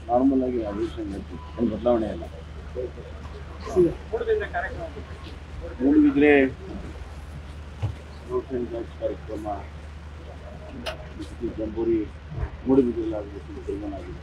Normal ಆಗಿ ಅಧಿವೇಶನ ನಡೀತಿತ್ತು ಏನು ಬದಲಾವಣೆ ಇಲ್ಲ ಮೂಡಿಬಿದ್ರೆ ರೋಡ್ ಅಂಡ್ ಡ್ರಗ್ಸ್ ಕಾರ್ಯಕ್ರಮ ಬಿಸ್ಕಿ ಜಂಬೂರಿ ಮೂಡಿಬಿದ್ರೆಲ್ಲಾಗಬೇಕು ತೀರ್ಮಾನ ಆಗಿದೆ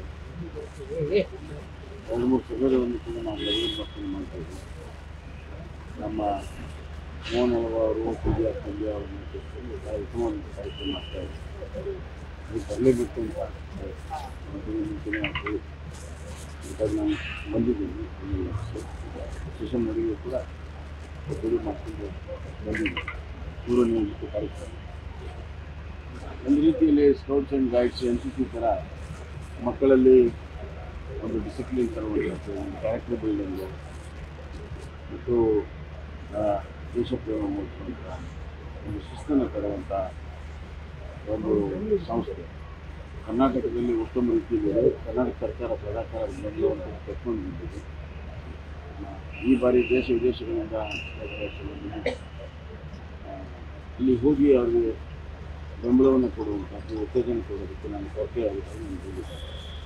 ಎರಡು ಮೂರು ಸಭೆಗಳನ್ನು ಕೂಡ ನಾವು ಬೆಂಗಳೂರು ಮಕ್ಕಳು ಮಾಡ್ತಾ ಇದ್ದೀವಿ ನಮ್ಮ ಮೋಹನ್ ಅವರು ಪೂಜಾ ಸಂಜೆ ಅವರ ನೇತೃತ್ವದಲ್ಲಿ ಬಹಳ ಉತ್ತಮವಾದ ಕಾರ್ಯಕ್ರಮ ಮಾಡ್ತಾ ಇದ್ದೀವಿ ಅದು ಬರಲೇಬೇಕು ಅಂತ ಮುಂಚೆನೇ ಮುಂಚೆನೇ ಹೇಳಿ ಅದಕ್ಕಾಗಿ ನಾನು ಬಂದಿದ್ದೀನಿ ಈ ಸ್ಟೇಷನ್ ನಡುವೆ ಕೂಡ ಗುಡಿ ಮಾಡ್ಕೊಂಡು ಬಂದಿದ್ದೀನಿ ಪೂರ್ವ ನಿಯೋಜಿತ ಕಾರ್ಯಕ್ರಮ ಒಂದು ರೀತಿಯಲ್ಲಿ scouts and guides N C C ಥರ ಮಕ್ಕಳಲ್ಲಿ ಒಂದು ಡಿಸಿಪ್ಲಿನ್ ತರುವಂಥದ್ದು ಒಂದು ಕ್ಯಾರೆಕ್ಟರ್ ಬಿಲ್ಡಿಂಗು ಮತ್ತು ಆ, ದೇಶಪ್ರೇಮ ಮೂಡಿಸುವಂಥ ಒಂದು ಶಿಸ್ತನ್ನು ತರುವಂಥ ಒಂದು ಸಂಸ್ಥೆ ಕರ್ನಾಟಕದಲ್ಲಿ ಉತ್ತಮ ರೀತಿಯಲ್ಲಿ ಕರ್ನಾಟಕ ಸರ್ಕಾರ ಸದಾಚಾರ ಬೆಂಬಲವನ್ನು ತೆಗೆದುಕೊಂಡು ಬಂದಿದೆ ಆ, ಈ ಬಾರಿ ದೇಶ ವಿದೇಶಗಳಿಂದ ರಾಜ್ಯಗಳು ಬಂದಿದೆ. ಆ, ಇಲ್ಲಿ ಹೋಗಿ ಅವರಿಗೆ ಬೆಂಬಲವನ್ನು ಕೊಡುವಂಥದ್ದು ಉತ್ತೇಜನ ಕೊಡೋದಕ್ಕೆ ನಾನು ಕೊರತೆ ಆಗುತ್ತೆ ನಾನು ಹೇಳಿದ್ದೆ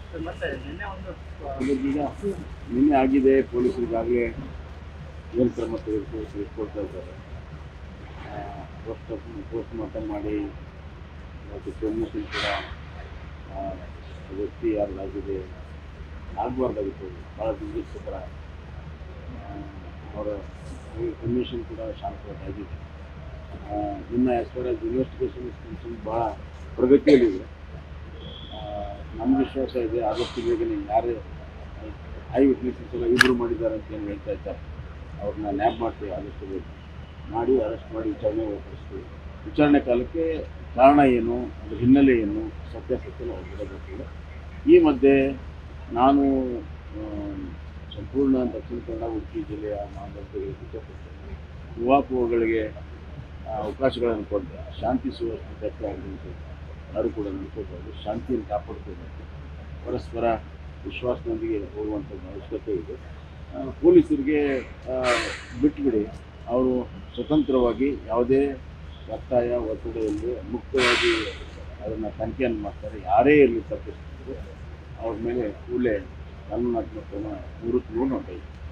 ಈಗ ನಿನ್ನೆ ಆಗಿದೆ ಪೊಲೀಸರಿಗಾಗಲೇ ಏನು ಕ್ರಮ ತೆಗೆದುಕೊ ತೆಗೆದುಕೊಳ್ತಾ ಇದ್ದಾರೆ ಪೋಸ್ಟ್ ಪೋಸ್ಟ್ ಮಾರ್ಟಮ್ ಮಾಡಿ ಮತ್ತು ಕಮಿಷನ್ ಕೂಡ ಆ, ವ್ಯಕ್ತಿ ಯಾರ್ದಾಗಿದೆ ಆಗಬಾರ್ದಾಗಿತ್ತು ಭಾಳ ದುರ್ಗಸ್ತರ ಅವರ ಕಮಿಷನ್ ಕೂಡ ಶಾಂತವಾಗಿದೆ ಆ, ಇನ್ನು as far as investigation is concern ಭಾಳ ಪ್ರಗತಿಯಲ್ಲಿದೆ ಆ, ನಮ್ಮ ವಿಶ್ವಾಸ ಇದೆ ಆದಷ್ಟು ಬೇಗನೆ ಯಾರೇ ಐ ವಿಟ್ನೆಸಸ್ ಎಲ್ಲ ಇಬ್ಬರು ಮಾಡಿದ್ದಾರೆ ಅಂತ ಏನು ಹೇಳ್ತಾ ಇದ್ದಾರೆ ಅವ್ರನ್ನ ನ್ಯಾಪ್ ಮಾಡ್ತೀವಿ ಆದಷ್ಟು ಬೇಗ ಮಾಡಿ ಅರೆಸ್ಟ್ ಮಾಡಿ ವಿಚಾರಣೆ ಒಳಪಡಿಸ್ತೀವಿ ವಿಚಾರಣೆ ಕಾಲಕ್ಕೆ ಕಾರಣ ಏನು ಅದ್ರ ಹಿನ್ನೆಲೆ ಏನು ಸತ್ಯಾಸತ್ಯ ಹೊರಗಡೆ ಈ ಮಧ್ಯೆ ನಾನು ಆ, ಸಂಪೂರ್ಣ ದಕ್ಷಿಣ ಕನ್ನಡ ಉಡುಪಿ ಜಿಲ್ಲೆಯ ಮಾನದಂಡಗಳಿಗೆ ಇಷ್ಟಪಡ್ತೇನೆ ಯುವಾಪುಗಳಿಗೆ ಅವಕಾಶಗಳನ್ನು ಕೊಟ್ಟರೆ ಶಾಂತಿ ಸುವ್ಯವಸ್ಥೆ ಧಕ್ಕೆ ಆಗದಂತೆ ಯಾರು ಕೂಡ ನಡ್ಕೋಬೋದು ಶಾಂತಿಯನ್ನು ಕಾಪಾಡ್ಕೋಬೇಕು ಪರಸ್ಪರ ವಿಶ್ವಾಸದೊಂದಿಗೆ ಹೋಗುವಂಥದ್ದು ಅವಶ್ಯಕತೆ ಇದೆ ಆ, ಪೊಲೀಸರಿಗೆ ಆ, ಬಿಟ್ಬಿಡಿ ಅವರು ಸ್ವತಂತ್ರವಾಗಿ ಯಾವುದೇ ಒತ್ತಾಯ ಒತ್ತಡ ಇಲ್ಲದೆ ಮುಕ್ತವಾಗಿ ಅದನ್ನು ತನಿಖೆಯನ್ನು ಮಾಡ್ತಾರೆ ಯಾರೇ ಇರಲಿ ತಪ್ಪಿಸ್ತಾರೆ ಅವ್ರ ಮೇಲೆ ಕೂಡಲೇ ಕಾನೂನಾತ್ಮಕ ಕ್ರಮ ನಿವೃತ್ತಿಗೂ ನೋಡ್ತಾ ಇದ್ದೀವಿ